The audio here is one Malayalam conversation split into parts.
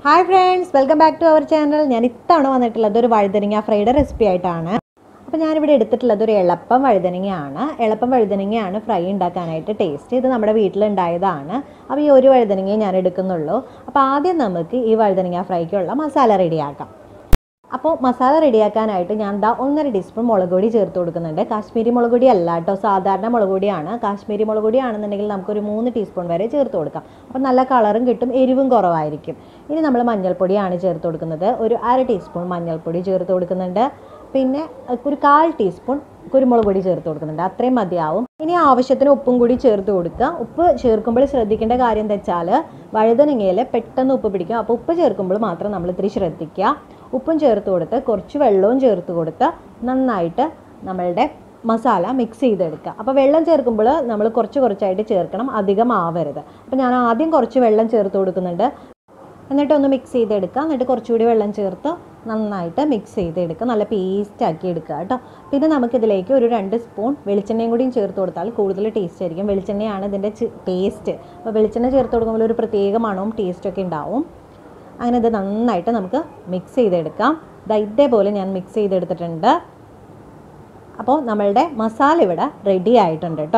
hi friends welcome back to our channel ഞാൻ ഇത്തവണ വന്നിട്ടുള്ളത് ഒരു വഴുതനങ്ങ ഫ്രൈഡ് റെസിപ്പി ആയിട്ടാണ് അപ്പോൾ ഞാനിവിടെ എടുത്തിട്ടുള്ളത് ഒരു എളുപ്പം വഴുതനങ്ങയാണ് എളുപ്പം വഴുതനങ്ങയാണ് ഫ്രൈ ഉണ്ടാക്കാനായിട്ട് ടേസ്റ്റ് ഇത് നമ്മുടെ വീട്ടിലുണ്ടായതാണ് അപ്പോൾ ഈ ഒരു വഴുതനങ്ങയെ ഞാൻ എടുക്കുന്നുള്ളൂ അപ്പോൾ ആദ്യം നമുക്ക് ഈ വഴുതനങ്ങ ഫ്രൈക്കുള്ള മസാല റെഡിയാക്കാം അപ്പോൾ മസാല റെഡിയാക്കാനായിട്ട് ഞാൻ ദാ ഒന്നര ടീസ്പൂൺ മുളക് പൊടി ചേർത്ത് കൊടുക്കുന്നുണ്ട് കാശ്മീരി മുളക് പൊടി അല്ല കേട്ടോ സാധാരണ മുളക് പൊടിയാണ് കാശ്മീരി മുളക് പൊടി ആണെന്നുണ്ടെങ്കിൽ നമുക്കൊരു മൂന്ന് ടീസ്പൂൺ വരെ ചേർത്ത് കൊടുക്കാം അപ്പോൾ നല്ല കളറും കിട്ടും എരിവും കുറവായിരിക്കും ഇനി നമ്മൾ മഞ്ഞൾപ്പൊടിയാണ് ചേർത്ത് കൊടുക്കുന്നത് ഒരു അര ടീസ്പൂൺ മഞ്ഞൾപ്പൊടി ചേർത്ത് കൊടുക്കുന്നുണ്ട് പിന്നെ ഒരു കാൽ ടീസ്പൂൺ കുരുമുളക് പൊടി ചേർത്ത് കൊടുക്കുന്നുണ്ട് അത്രയും മതിയാവും ഇനി ആവശ്യത്തിന് ഉപ്പും കൂടി ചേർത്ത് കൊടുക്കുക ഉപ്പ് ചേർക്കുമ്പോൾ ശ്രദ്ധിക്കേണ്ട കാര്യം എന്താ വെച്ചാൽ വഴുതനങ്ങയിൽ പെട്ടെന്ന് ഉപ്പ് പിടിക്കും അപ്പോൾ ഉപ്പ് ചേർക്കുമ്പോൾ മാത്രം നമ്മൾ ഇത്തിരി ശ്രദ്ധിക്കുക ഉപ്പും ചേർത്ത് കൊടുത്ത് കുറച്ച് വെള്ളവും ചേർത്ത് കൊടുത്ത് നന്നായിട്ട് നമ്മളുടെ മസാല മിക്സ് ചെയ്തെടുക്കുക അപ്പോൾ വെള്ളം ചേർക്കുമ്പോൾ നമ്മൾ കുറച്ച് കുറച്ചായിട്ട് ചേർക്കണം അധികം ആവരുത് അപ്പോൾ ഞാൻ ആദ്യം കുറച്ച് വെള്ളം ചേർത്ത് കൊടുക്കുന്നുണ്ട് എന്നിട്ട് ഒന്ന് മിക്സ് ചെയ്തെടുക്കുക എന്നിട്ട് കുറച്ചുകൂടി വെള്ളം ചേർത്ത് നന്നായിട്ട് മിക്സ് ചെയ്തെടുക്കുക നല്ല പേസ്റ്റ് ആക്കി എടുക്കുക കേട്ടോ പിന്നെ നമുക്കിതിലേക്ക് ഒരു രണ്ട് സ്പൂൺ വെളിച്ചെണ്ണയും കൂടിയും ചേർത്ത് കൊടുത്താൽ കൂടുതൽ ടേസ്റ്റ് ആയിരിക്കും വെളിച്ചെണ്ണയാണ് ഇതിൻ്റെ ടേസ്റ്റ് അപ്പോൾ വെളിച്ചെണ്ണ ചേർത്ത് കൊടുക്കുമ്പോൾ ഒരു പ്രത്യേക മണവും ടേസ്റ്റൊക്കെ ഉണ്ടാവും അങ്ങനെ ഇത് നന്നായിട്ട് നമുക്ക് മിക്സ് ചെയ്തെടുക്കാം ദാ ഇതേപോലെ ഞാൻ മിക്സ് ചെയ്തെടുത്തിട്ടുണ്ട് അപ്പോൾ നമ്മളുടെ മസാല ഇവിടെ റെഡി ആയിട്ടുണ്ട് കേട്ടോ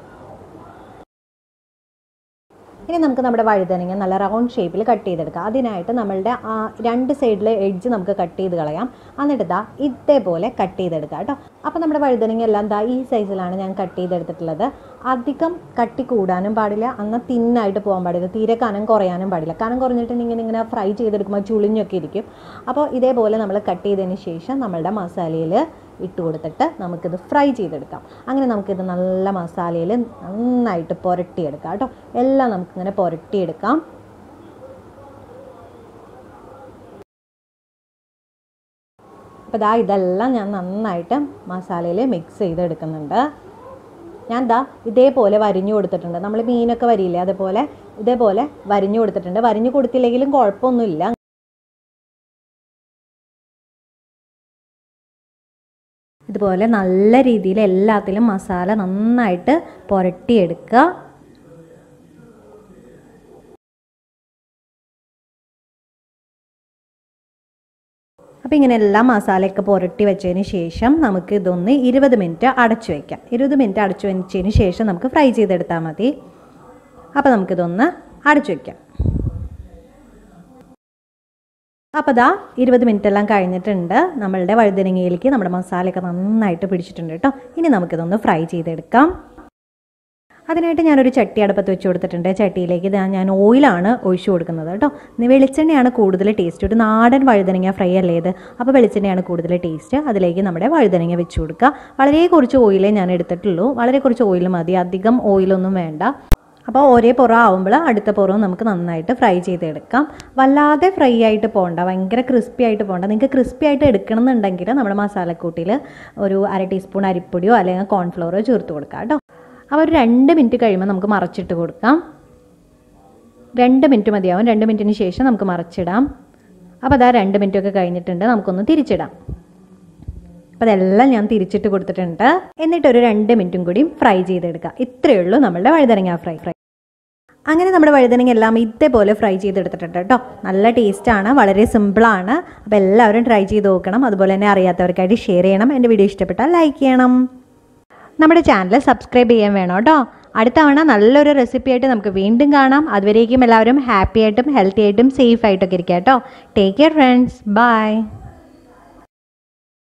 ഇനി നമുക്ക് നമ്മുടെ വഴുതനങ്ങ നല്ല റൗണ്ട് ഷേപ്പിൽ കട്ട് ചെയ്തെടുക്കാം അതിനായിട്ട് നമ്മളുടെ ആ രണ്ട് സൈഡിലെ എഡ്ജ് നമുക്ക് കട്ട് ചെയ്ത് കളയാം എന്നിട്ട് ദാ ഇതേപോലെ കട്ട് ചെയ്തെടുക്കാം കേട്ടോ അപ്പോൾ നമ്മുടെ വഴുതനങ്ങ എല്ലാം ദാ ഈ സൈസിലാണ് ഞാൻ കട്ട് ചെയ്തെടുത്തിട്ടുള്ളത് അധികം കട്ടി കൂടാനും പാടില്ല അങ്ങ് തിന്നായിട്ട് പോകാൻ പാടില്ല തീരെ കനം കുറയാനും പാടില്ല കനം കുറഞ്ഞിട്ടുണ്ടെങ്കിൽ ഇങ്ങനെ ഫ്രൈ ചെയ്തെടുക്കുമ്പോൾ ചുളിഞ്ഞൊക്കെ ഇരിക്കും അപ്പോൾ ഇതേപോലെ നമ്മൾ കട്ട് ചെയ്തതിന് ശേഷം നമ്മളുടെ മസാലയിൽ ഇട്ട് കൊടുത്തിട്ട് നമുക്കിത് ഫ്രൈ ചെയ്തെടുക്കാം അങ്ങനെ നമുക്കിത് നല്ല മസാലയിൽ നന്നായിട്ട് പുരട്ടിയെടുക്കാം കേട്ടോ എല്ലാം നമുക്കിങ്ങനെ പുരട്ടിയെടുക്കാം അപ്പോൾ ദാ ഇതെല്ലാം ഞാൻ നന്നായിട്ട് മസാലയിൽ മിക്സ് ചെയ്തെടുക്കുന്നുണ്ട് ഞാൻ ദാ ഇതേപോലെ വരിഞ്ഞു കൊടുത്തിട്ടുണ്ട് നമ്മൾ മീനൊക്കെ വരിയില്ലേ അതേപോലെ ഇതേപോലെ വരിഞ്ഞു കൊടുത്തിട്ടുണ്ട് വരിഞ്ഞു കൊടുത്തില്ലെങ്കിലും കുഴപ്പമൊന്നുമില്ല ഇതുപോലെ നല്ല രീതിയിൽ എല്ലാത്തിലും മസാല നന്നായിട്ട് പുരട്ടിയെടുക്കുക അപ്പോൾ ഇങ്ങനെ എല്ലാ മസാലയൊക്കെ പുരട്ടി വെച്ചതിന് ശേഷം നമുക്ക് ഇതൊന്ന് ഇരുപത് മിനിറ്റ് അടച്ചു വയ്ക്കാം ഇരുപത് മിനിറ്റ് അടച്ചു വെച്ചതിന് ശേഷം നമുക്ക് ഫ്രൈ ചെയ്തെടുത്താൽ മതി അപ്പോൾ നമുക്കിതൊന്ന് അടച്ചു വയ്ക്കാം അപ്പോൾ ദാ ഇരുപത് മിനിറ്റ് എല്ലാം കഴിഞ്ഞിട്ടുണ്ട് നമ്മളുടെ വഴുതനങ്ങയിലേക്ക് നമ്മുടെ മസാലയൊക്കെ നന്നായിട്ട് പിടിച്ചിട്ടുണ്ട് കേട്ടോ ഇനി നമുക്കിതൊന്ന് ഫ്രൈ ചെയ്തെടുക്കാം അതിനായിട്ട് ഞാനൊരു ചട്ടി അടുപ്പത്ത് വെച്ച് കൊടുത്തിട്ടുണ്ട് ചട്ടിയിലേക്ക് ഇതാ ഞാൻ ഓയിലാണ് ഒഴിച്ചു കൊടുക്കുന്നത് കേട്ടോ വെളിച്ചെണ്ണയാണ് കൂടുതൽ ടേസ്റ്റ് ഒരു നാടൻ വഴുതനങ്ങ ഫ്രൈ അല്ലേ ഇത് അപ്പോൾ വെളിച്ചെണ്ണയാണ് കൂടുതൽ ടേസ്റ്റ് അതിലേക്ക് നമ്മുടെ വഴുതനങ്ങ വെച്ച് കൊടുക്കുക വളരെ കുറച്ച് ഓയിലേ ഞാൻ എടുത്തിട്ടുള്ളൂ വളരെ കുറച്ച് ഓയിൽ മതി അധികം ഓയിലൊന്നും വേണ്ട അപ്പോൾ ഒരേ പുറം ആവുമ്പോൾ അടുത്ത പുറവും നമുക്ക് നന്നായിട്ട് ഫ്രൈ ചെയ്തെടുക്കാം വല്ലാതെ ഫ്രൈ ആയിട്ട് പോകണ്ട ഭയങ്കര ക്രിസ്പി ആയിട്ട് പോകണ്ട നിങ്ങൾക്ക് ക്രിസ്പി ആയിട്ട് എടുക്കണം എന്നുണ്ടെങ്കിൽ നമ്മുടെ മസാലക്കൂട്ടിൽ ഒരു അര ടീസ്പൂൺ അരിപ്പൊടിയോ അല്ലെങ്കിൽ കോൺഫ്ലവറോ ചേർത്ത് കൊടുക്കാം കേട്ടോ അപ്പോൾ ഒരു രണ്ട് മിനിറ്റ് കഴിയുമ്പോൾ നമുക്ക് മറച്ചിട്ട് കൊടുക്കാം രണ്ട് മിനിറ്റ് മതിയാവും രണ്ട് മിനിറ്റിന് ശേഷം നമുക്ക് മറച്ചിടാം അപ്പോൾ അതാ രണ്ട് മിനിറ്റൊക്കെ കഴിഞ്ഞിട്ടുണ്ട് നമുക്കൊന്ന് തിരിച്ചിടാം അപ്പോൾ അതെല്ലാം ഞാൻ തിരിച്ചിട്ട് കൊടുത്തിട്ടുണ്ട് എന്നിട്ട് ഒരു രണ്ട് മിനിറ്റും കൂടി ഫ്രൈ ചെയ്തെടുക്കുക ഇത്രയേ ഉള്ളൂ നമ്മളുടെ വഴുതനങ്ങ ഫ്രൈ ഫ്രൈ അങ്ങനെ നമ്മുടെ വഴുതനങ്ങ എല്ലാം ഇതേപോലെ ഫ്രൈ ചെയ്തെടുത്തിട്ടുണ്ട് കേട്ടോ നല്ല ടേസ്റ്റാണ് വളരെ സിമ്പിളാണ് അപ്പോൾ എല്ലാവരും ട്രൈ ചെയ്ത് നോക്കണം അതുപോലെ തന്നെ അറിയാത്തവർക്കായിട്ട് ഷെയർ ചെയ്യണം എൻ്റെ വീഡിയോ ഇഷ്ടപ്പെട്ടാൽ ലൈക്ക് ചെയ്യണം നമ്മുടെ ചാനൽ സബ്സ്ക്രൈബ് ചെയ്യാൻ വേണം കേട്ടോ അടുത്ത തവണ നല്ലൊരു റെസിപ്പി ആയിട്ട് നമുക്ക് വീണ്ടും കാണാം അതുവരേക്കും എല്ലാവരും ഹാപ്പി ആയിട്ടും ഹെൽത്തി ആയിട്ടും സേഫ് ആയിട്ടൊക്കെ ഇരിക്കുക കേട്ടോ ടേക്ക് കെയർ ഫ്രണ്ട്സ് ബൈ